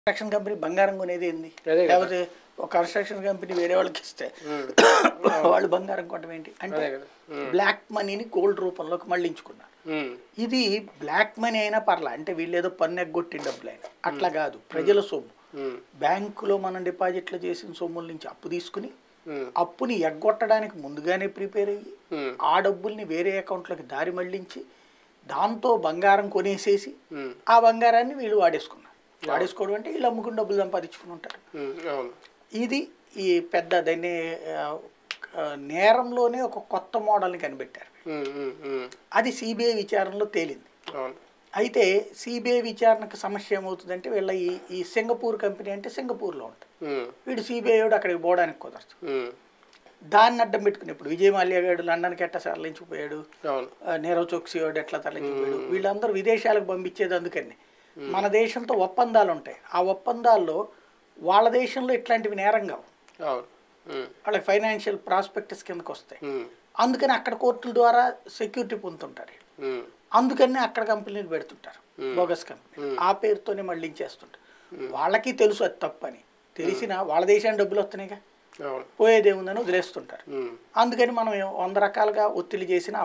Construction company బంగారం కొనేది ఏంది అదే కదా. లేకపోతే ఒక కన్స్ట్రక్షన్ కంపెనీ వేరే వాళ్ళకి ఇస్తే వాళ్ళు బంగారం కొనడం ఏంటి అంటే అదే కదా ఉమ్, బ్లాక్ మనీని గోల్డ్ రూపంలోకి మళ్ళించుకున్నారు ఉమ్, ఇది బ్లాక్ మనీ అయినా పర్లా అంటే వీళ్ళు ఏదో పన్ను ఎగ్గొట్టిన డబ్బులు అయినా అట్లా కాదు ప్రజల సొమ్ము ఉమ్, బ్యాంకులో మనం డిపాజిట్లు చేసిన సొమ్ముల నుంచి అప్పు తీసుకుని ఉమ్, అప్పుని ఎగ్గొట్టడానికి ముందుగానే ప్రిపేర్ అయ్యి ఉమ్, ఆ డబ్బుల్ని వేరే అకౌంట్లోకి దారి మళ్ళించి దాంతో బంగారం కొనేసేసి ఉమ్, ఆ బంగారాన్ని వీళ్ళు వాడేసుకున్నారు వాడేసుకోవడం అంటే వీళ్ళు అమ్ముకుని డబ్బులు సంపాదించుకుని ఉంటారు ఉమ్, అవును ఇది ఈ పెద్ద దాన్ని ఆ, ఆ, నేరంలోనే ఒక కొత్త మోడల్ని కనిపెట్టారు ఉమ్, ఉమ్, ఉమ్, అది సిబిఐ విచారణలో తేలింది అవును అయితే సిబిఐ విచారణకు సమస్య ఏమవుతుందంటే వీళ్ళ ఈ ఈ సింగపూర్ కంపెనీ అంటే సింగపూర్లో ఉంటుంది ఉమ్, వీడు సిబిఐ వాడు అక్కడికి పోవడానికి కుదరదు ఉమ్, దాన్ని అడ్డం పెట్టుకుని ఇప్పుడు విజయ్ మాల్యా గారు లండన్కి ఎట్లా తరలించిపోయాడు అవును ఆ, నీరవ్ చోక్సీ వాడు ఎట్లా తరలించిపోయాడు వీళ్ళందరూ విదేశాలకు పంపించేది అందుకని మన దేశంతో ఒప్పందాలు ఉంటాయి ఆ ఒప్పందాల్లో వాళ్ళ దేశంలో ఇట్లాంటివి నేరం కావు అవును ఉమ్, వాళ్ళకి ఫైనాన్షియల్ ప్రాస్పెక్టస్ కిందకు వస్తాయి ఉమ్, అందుకని అక్కడ కోర్టుల ద్వారా సెక్యూరిటీ పొందుతుంటారు ఉమ్, అందుకని అక్కడ కంపెనీలు పెడుతుంటారు బోగస్ కంపెనీ ఆ పేరుతోనే మళ్ళించేస్తుంటారు వాళ్ళకి తెలుసు అది తప్పని తెలిసిన వాళ్ళ దేశానికి డబ్బులు వస్తున్నాయిగా అవును పోయేదేముందని వదిలేస్తుంటారు ఉమ్. అందుకని మనం వంద రకాలుగా ఒత్తిడి చేసిన